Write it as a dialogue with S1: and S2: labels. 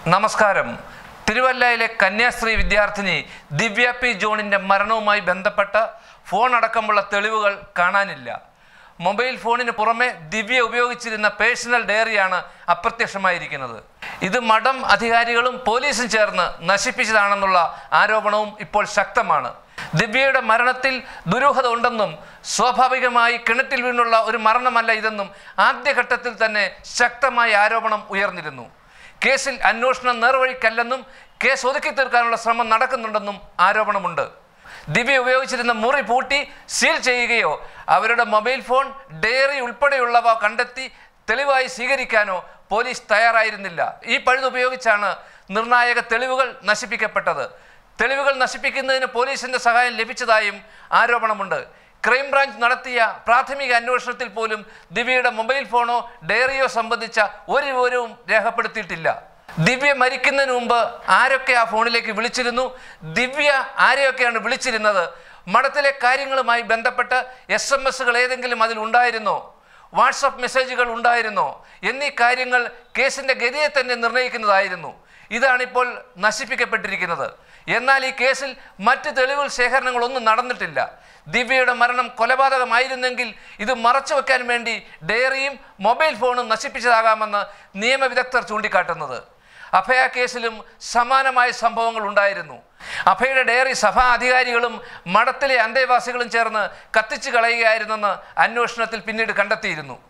S1: നമസ്കാരം തിരുവല്ലയിലെ കന്യാസ്ത്രീ വിദ്യാർത്ഥിനി ദിവ്യ പി ജോണിൻ്റെ മരണവുമായി ബന്ധപ്പെട്ട ഫോൺ അടക്കമുള്ള തെളിവുകൾ കാണാനില്ല മൊബൈൽ ഫോണിന് പുറമെ ദിവ്യ ഉപയോഗിച്ചിരുന്ന പേഴ്സണൽ ഡയറിയാണ് അപ്രത്യക്ഷമായിരിക്കുന്നത് ഇത് മഠം അധികാരികളും പോലീസും ചേർന്ന് നശിപ്പിച്ചതാണെന്നുള്ള ആരോപണവും ഇപ്പോൾ ശക്തമാണ് ദിവ്യയുടെ മരണത്തിൽ ദുരൂഹത ഉണ്ടെന്നും സ്വാഭാവികമായി കിണറ്റിൽ വീണുള്ള ഒരു മരണമല്ല ഇതെന്നും ആദ്യഘട്ടത്തിൽ തന്നെ ശക്തമായ ആരോപണം ഉയർന്നിരുന്നു കേസിൽ അന്വേഷണം നേർവഴിക്കല്ലെന്നും കേസ് ഒതുക്കി തീർക്കാനുള്ള ശ്രമം നടക്കുന്നുണ്ടെന്നും ആരോപണമുണ്ട് ദിവ്യ ഉപയോഗിച്ചിരുന്ന മുറി പൂട്ടി സീൽ ചെയ്യുകയോ അവരുടെ മൊബൈൽ ഫോൺ ഡയറി ഉൾപ്പെടെയുള്ളവ കണ്ടെത്തി തെളിവായി സ്വീകരിക്കാനോ പോലീസ് തയ്യാറായിരുന്നില്ല ഈ പഴുതുപയോഗിച്ചാണ് നിർണായക തെളിവുകൾ നശിപ്പിക്കപ്പെട്ടത് തെളിവുകൾ നശിപ്പിക്കുന്നതിന് പോലീസിന്റെ സഹായം ലഭിച്ചതായും ആരോപണമുണ്ട് ക്രൈംബ്രാഞ്ച് നടത്തിയ പ്രാഥമിക അന്വേഷണത്തിൽ പോലും ദിവ്യയുടെ മൊബൈൽ ഫോണോ ഡയറിയോ സംബന്ധിച്ച ഒരു വിവരവും രേഖപ്പെടുത്തിയിട്ടില്ല ദിവ്യ മരിക്കുന്നതിന് മുമ്പ് ആരൊക്കെ ആ ഫോണിലേക്ക് വിളിച്ചിരുന്നു ദിവ്യ ആരെയൊക്കെയാണ് വിളിച്ചിരുന്നത് മഠത്തിലെ കാര്യങ്ങളുമായി ബന്ധപ്പെട്ട് എസ് എം എസുകൾ ഏതെങ്കിലും അതിൽ ഉണ്ടായിരുന്നോ വാട്സപ്പ് മെസ്സേജുകൾ ഉണ്ടായിരുന്നോ എന്നീ കാര്യങ്ങൾ കേസിൻ്റെ ഗതിയെ തന്നെ നിർണ്ണയിക്കുന്നതായിരുന്നു ഇതാണിപ്പോൾ നശിപ്പിക്കപ്പെട്ടിരിക്കുന്നത് എന്നാൽ ഈ കേസിൽ മറ്റ് തെളിവുകൾ ശേഖരണങ്ങളൊന്നും നടന്നിട്ടില്ല ദിവ്യയുടെ മരണം കൊലപാതകമായിരുന്നെങ്കിൽ ഇത് മറച്ചു വെക്കാൻ വേണ്ടി ഡയറിയും മൊബൈൽ ഫോണും നശിപ്പിച്ചതാകാമെന്ന് നിയമവിദഗ്ധർ ചൂണ്ടിക്കാട്ടുന്നത് അഭയ കേസിലും സമാനമായ സംഭവങ്ങൾ ഉണ്ടായിരുന്നു അഭയുടെ ഡയറി സഭാ അധികാരികളും മഠത്തിലെ അന്തേവാസികളും ചേർന്ന് കത്തിച്ചു കളയുകയായിരുന്നെന്ന് അന്വേഷണത്തിൽ പിന്നീട് കണ്ടെത്തിയിരുന്നു